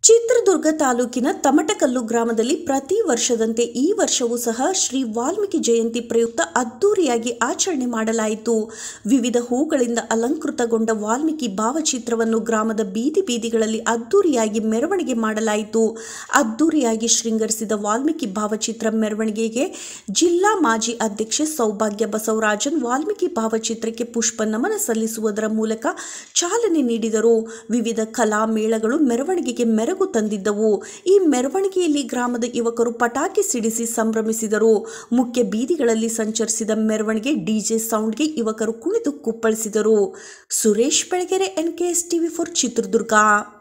ಚಿತ್ರದುರ್ಗ ತಾಲೂಕಿನ ತಮಟಕಲ್ಲು ಗ್ರಾಮದಲ್ಲಿ ಪ್ರತಿ ವರ್ಷದಂತೆ ಈ ವರ್ಷವೂ ಸಹ ಶ್ರೀ ವಾಲ್ಮೀಕಿ ಜಯಂತಿ ಪ್ರಯುಕ್ತ ಅದ್ದೂರಿಯಾಗಿ ಆಚರಣೆ ಮಾಡಲಾಯಿತು ವಿವಿಧ ಹೂಗಳಿಂದ ಅಲಂಕೃತಗೊಂಡ ವಾಲ್ಮೀಕಿ ಭಾವಚಿತ್ರವನ್ನು ಗ್ರಾಮದ ಬೀದಿ ಬೀದಿಗಳಲ್ಲಿ ಅದ್ದೂರಿಯಾಗಿ ಮೆರವಣಿಗೆ ಮಾಡಲಾಯಿತು ಅದ್ದೂರಿಯಾಗಿ ಶೃಂಗರಿಸಿದ ವಾಲ್ಮೀಕಿ ಭಾವಚಿತ್ರ ಮೆರವಣಿಗೆಗೆ ಜಿಲ್ಲಾ ಮಾಜಿ ಅಧ್ಯಕ್ಷೆ ಸೌಭಾಗ್ಯ ಬಸವರಾಜನ್ ವಾಲ್ಮೀಕಿ ಭಾವಚಿತ್ರಕ್ಕೆ ಪುಷ್ಪ ನಮನ ಸಲ್ಲಿಸುವುದರ ಮೂಲಕ ಚಾಲನೆ ನೀಡಿದರು ವಿವಿಧ ಕಲಾ ಮೇಳಗಳು ಮೆರವಣಿಗೆಗೆ ಮೆರಗು ತಂದಿದ್ದವು ಈ ಮೆರವಣಿಗೆಯಲ್ಲಿ ಗ್ರಾಮದ ಯುವಕರು ಪಟಾಕಿ ಸಿಡಿಸಿ ಸಂಭ್ರಮಿಸಿದರು ಮುಖ್ಯ ಬೀದಿಗಳಲ್ಲಿ ಸಂಚರಿಸಿದ ಮೆರವಣಿಗೆ ಡಿಜೆ ಸೌಂಡ್ಗೆ ಯುವಕರು ಕುಣಿದು ಕುಪ್ಪಳಿಸಿದರು Suresh Belagere NKS TV for Chitradurga